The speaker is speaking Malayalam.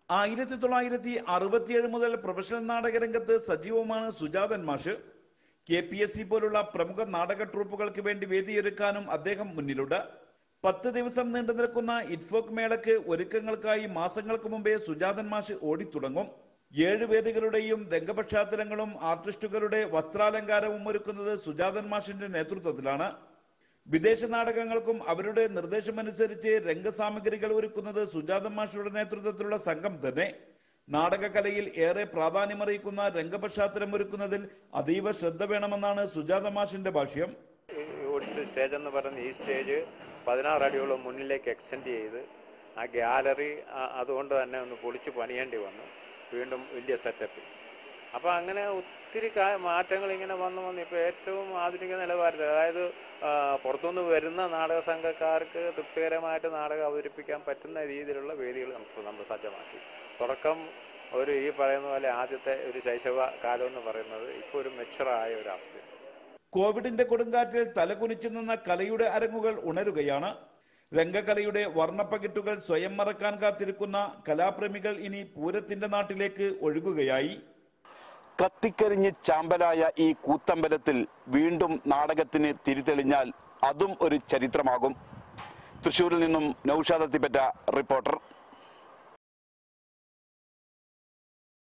ആയിരത്തി തൊള്ളായിരത്തി അറുപത്തിയേഴ് മുതൽ പ്രൊഫഷണൽ നാടകരംഗത്ത് സജീവമാണ് സുജാതൻ മാഷ് കെ പി എസ് സി പോലുള്ള പ്രമുഖ നാടക ട്രൂപ്പുകൾക്ക് വേണ്ടി വേദിയൊരുക്കാനും അദ്ദേഹം മുന്നിലുണ്ട് പത്ത് ദിവസം നീണ്ടു നിൽക്കുന്ന ഇറ്റ്ഫോക്ക് മേളയ്ക്ക് ഒരുക്കങ്ങൾക്കായി മാസങ്ങൾക്ക് മുമ്പേ സുജാതൻ മാഷ് ഓടിത്തുടങ്ങും ഏഴ് വേദികളുടെയും രംഗപശ്ചാത്തലങ്ങളും ആർട്ടിസ്റ്റുകളുടെ വസ്ത്രാലങ്കാരവും ഒരുക്കുന്നത് സുജാതൻ മാഷിന്റെ നേതൃത്വത്തിലാണ് വിദേശ നാടകങ്ങൾക്കും അവരുടെ നിർദ്ദേശമനുസരിച്ച് രംഗസാമഗ്രികൾ ഒരുക്കുന്നത് സുജാതൻ മാഷിയുടെ നേതൃത്വത്തിലുള്ള സംഘം തന്നെ നാടകകലയിൽ ഏറെ പ്രാധാന്യമറിയിക്കുന്ന രംഗപശ്ചാത്തലം ഒരുക്കുന്നതിൽ അതീവ ശ്രദ്ധ വേണമെന്നാണ് സുജാത മാഷിന്റെ ഭാഷ്യം ഈ ഓഡിറ്റ് സ്റ്റേജ് എന്ന് പറയുന്ന ഈ സ്റ്റേജ് പതിനാറ് അടിയോളം മുന്നിലേക്ക് എക്സ്റ്റെൻഡ് ചെയ്ത് ആ ഗ്യാലറി അതുകൊണ്ട് തന്നെ ഒന്ന് പൊളിച്ച് പണിയേണ്ടി വന്നു വീണ്ടും വലിയ സെറ്റപ്പ് അപ്പോൾ അങ്ങനെ ഒത്തിരി കാ- മാറ്റങ്ങൾ ഇങ്ങനെ വന്നു വന്ന് ഇപ്പോൾ ഏറ്റവും ആധുനിക നിലവാരത്തിൽ അതായത് ആ, പുറത്തുനിന്ന് വരുന്ന നാടക സംഘക്കാർക്ക് തൃപ്തികരമായിട്ട് നാടകം അവതരിപ്പിക്കാൻ പറ്റുന്ന രീതിയിലുള്ള വേദികൾ നമുക്ക് നമ്മൾ സജ്ജമാക്കി തുടക്കം ഒരു ഈ പറയുന്ന പോലെ ആദ്യത്തെ ഒരു ശൈശവ കാലം എന്ന് പറയുന്നത് ഇപ്പോൾ ഒരു മെച്ചുറായ ഒരു അവസ്ഥയാണ് കോവിഡിന്റെ കൊടുങ്കാറ്റിൽ തലകുനിച്ചു നിന്ന കലയുടെ അരങ്ങുകൾ ഉണരുകയാണ് രംഗകലയുടെ വർണ്ണപ്പകിട്ടുകൾ സ്വയം മറക്കാൻ കാത്തിരിക്കുന്ന കലാപ്രേമികൾ ഇനി പൂരത്തിന്റെ നാട്ടിലേക്ക് ഒഴുകുകയായി കത്തിക്കരിഞ്ഞ് ചാമ്പലായ ഈ കൂത്തമ്പലത്തിൽ വീണ്ടും നാടകത്തിന് തിരിതെളിഞ്ഞാൽ അതും ഒരു ചരിത്രമാകും തൃശൂരിൽ നിന്നും നൌഷാദ് അത്തിപ്പറ്റ റിപ്പോർട്ടർ